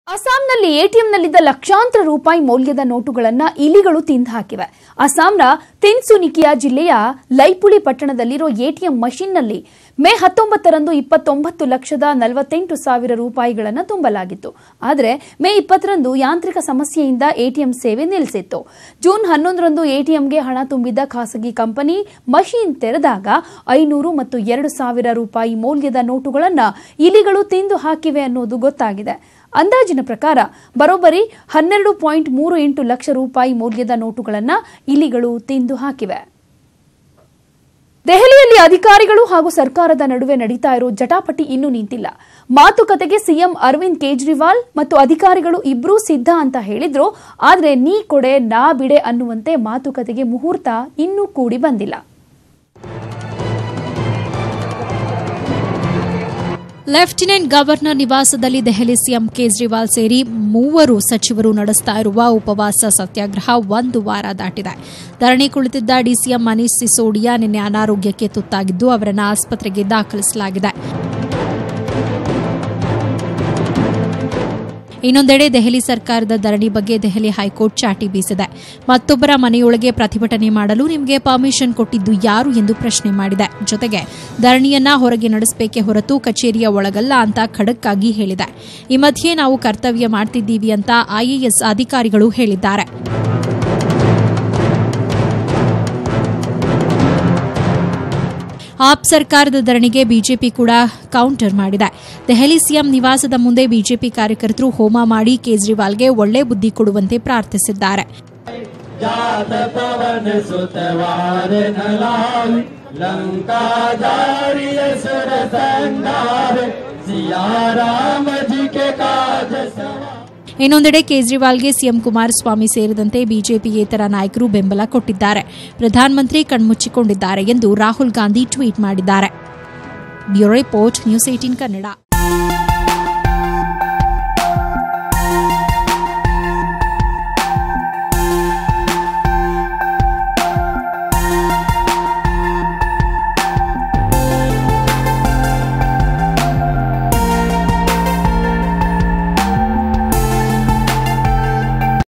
ಅಸ್ಸಾಂನಲ್ಲಿ ಎಟಿಎಂನಲ್ಲಿದ್ದ ಲಕ್ಷಾಂತರ ರೂಪಾಯಿ ಮೌಲ್ಯದ ನೋಟುಗಳನ್ನು ಇಲಿಗಳು ತಿಂದು ಹಾಕಿವೆ ಅಸ್ಸಾಂನ ತಿನ್ಸುನಿಕಿಯಾ ಜಿಲ್ಲೆಯ ಲೈಪುಳಿ ಪಟ್ಟಣದಲ್ಲಿರೋ ಎಟಿಎಂ ಮಷಿನ್ನಲ್ಲಿ ಮೇ ಹತ್ತೊಂಬತ್ತರಂದು ಇಪ್ಪತ್ತೊಂಬತ್ತು ಲಕ್ಷದ ನಲವತ್ತೆಂಟು ಸಾವಿರ ರೂಪಾಯಿಗಳನ್ನು ತುಂಬಲಾಗಿತ್ತು ಆದರೆ ಮೇ ಇಪ್ಪತ್ತರಂದು ಯಾಂತ್ರಿಕ ಸಮಸ್ಯೆಯಿಂದ ಎಟಿಎಂ ಸೇವೆ ನಿಲ್ಲಿಸಿತ್ತು ಜೂನ್ ಹನ್ನೊಂದರಂದು ಎಟಿಎಂಗೆ ಹಣ ತುಂಬಿದ್ದ ಖಾಸಗಿ ಕಂಪನಿ ಮಷೀನ್ ತೆರೆದಾಗ ಐನೂರು ಮತ್ತು ಎರಡು ಸಾವಿರ ರೂಪಾಯಿ ಮೌಲ್ಯದ ನೋಟುಗಳನ್ನು ಇಲಿಗಳು ತಿಂದು ಹಾಕಿವೆ ಅನ್ನೋದು ಗೊತ್ತಾಗಿದೆ ಅಂದಾಜಿನ ಪ್ರಕಾರ ಬರೋಬ್ಬರಿ ಹನ್ನೆರಡು ಪಾಯಿಂಟ್ ಮೂರು ಎಂಟು ಲಕ್ಷ ರೂಪಾಯಿ ಮೌಲ್ಯದ ನೋಟುಗಳನ್ನು ಇಲಿಗಳು ತಿಂದು ಹಾಕಿವೆ ದೆಹಲಿಯಲ್ಲಿ ಅಧಿಕಾರಿಗಳು ಹಾಗೂ ಸರ್ಕಾರದ ನಡುವೆ ನಡೀತಾ ಇರೋ ಜಟಾಪಟಿ ಇನ್ನೂ ನಿಂತಿಲ್ಲ ಮಾತುಕತೆಗೆ ಸಿಎಂ ಅರವಿಂದ್ ಕೇಜ್ರಿವಾಲ್ ಮತ್ತು ಅಧಿಕಾರಿಗಳು ಇಬ್ಬರೂ ಸಿದ್ಧ ಅಂತ ಹೇಳಿದ್ರು ಆದರೆ ನೀ ಕೊಡೆ ನಾ ಬಿಡೆ ಅನ್ನುವಂತೆ ಮಾತುಕತೆಗೆ ಮುಹೂರ್ತ ಇನ್ನೂ ಕೂಡಿ ಬಂದಿಲ್ಲ ಲೆಫ್ಟಿನೆಂಟ್ ಗವರ್ನರ್ ನಿವಾಸದಲ್ಲಿ ದೆಹಲಿ ಸಿಎಂ ಕೇಜ್ರಿವಾಲ್ ಸೇರಿ ಮೂವರು ಸಚಿವರು ನಡೆಸ್ತಾ ಇರುವ ಉಪವಾಸ ಸತ್ಯಾಗ್ರಹ ಒಂದು ವಾರ ದಾಟಿದೆ ಧರಣಿ ಕುಳಿತಿದ್ದ ಡಿಸಿಎಂ ಮನೀಶ್ ಸಿಸೋಡಿಯಾ ನಿನ್ನೆ ಅನಾರೋಗ್ಯಕ್ಕೆ ತುತ್ತಾಗಿದ್ದು ಅವರನ್ನು ಆಸ್ಪತ್ರೆಗೆ ದಾಖಲಿಸಲಾಗಿದೆ ಇನ್ನೊಂದೆಡೆ ದೆಹಲಿ ಸರ್ಕಾರದ ಧರಣಿ ಬಗ್ಗೆ ದೆಹಲಿ ಹೈಕೋರ್ಟ್ ಚಾಟಿ ಬೀಸಿದೆ ಮತ್ತೊಬ್ಬರ ಮನೆಯೊಳಗೆ ಪ್ರತಿಭಟನೆ ಮಾಡಲು ನಿಮಗೆ ಪರ್ಮಿಷನ್ ಕೊಟ್ಟಿದ್ದು ಯಾರು ಎಂದು ಪ್ರಶ್ನೆ ಮಾಡಿದೆ ಜೊತೆಗೆ ಧರಣಿಯನ್ನ ಹೊರಗೆ ನಡೆಸಬೇಕೇ ಹೊರತು ಕಚೇರಿಯ ಒಳಗಲ್ಲ ಅಂತ ಖಡಕ್ ಆಗಿ ಹೇಳಿದೆ ಈ ಮಧ್ಯೆ ನಾವು ಕರ್ತವ್ಯ ಮಾಡ್ತಿದ್ದೀವಿ ಅಂತ ಐಎಎಸ್ ಅಧಿಕಾರಿಗಳು ಹೇಳಿದ್ದಾರೆ ಆಪ್ ಸರ್ಕಾರದ ಧರಣಿಗೆ ಬಿಜೆಪಿ ಕೂಡ ಕೌಂಟರ್ ಮಾಡಿದೆ ದೆಹಲಿ ಸಿಎಂ ನಿವಾಸದ ಮುಂದೆ ಬಿಜೆಪಿ ಕಾರ್ಯಕರ್ತರು ಹೋಮ ಮಾಡಿ ಕೇಜ್ರಿವಾಲ್ಗೆ ಒಳ್ಳೆ ಬುದ್ಧಿ ಕೊಡುವಂತೆ ಪ್ರಾರ್ಥಿಸಿದ್ದಾರೆ जात पवन सुतवार न लावी लंका जारिय सुर संगार सिया राम जी के काज सवार ಇನ್ನೊಂದೆಡೆ ಕೇಜ್ರಿವಾಲ್ಗೆ ಸಿಎಂ ಕುಮಾರಸ್ವಾಮಿ ಸೇರಿದಂತೆ ಬಿಜೆಪಿಯೇತರ ನಾಯಕರು ಬೆಂಬಲ ಕೊಟ್ಟಿದ್ದಾರೆ ಪ್ರಧಾನಮಂತ್ರಿ ಕಣ್ಮುಚ್ಚಿಕೊಂಡಿದ್ದಾರೆ ಎಂದು ರಾಹುಲ್ ಗಾಂಧಿ ಟ್ವೀಟ್ ಮಾಡಿದ್ದಾರೆ bureau report news eighteen Kannada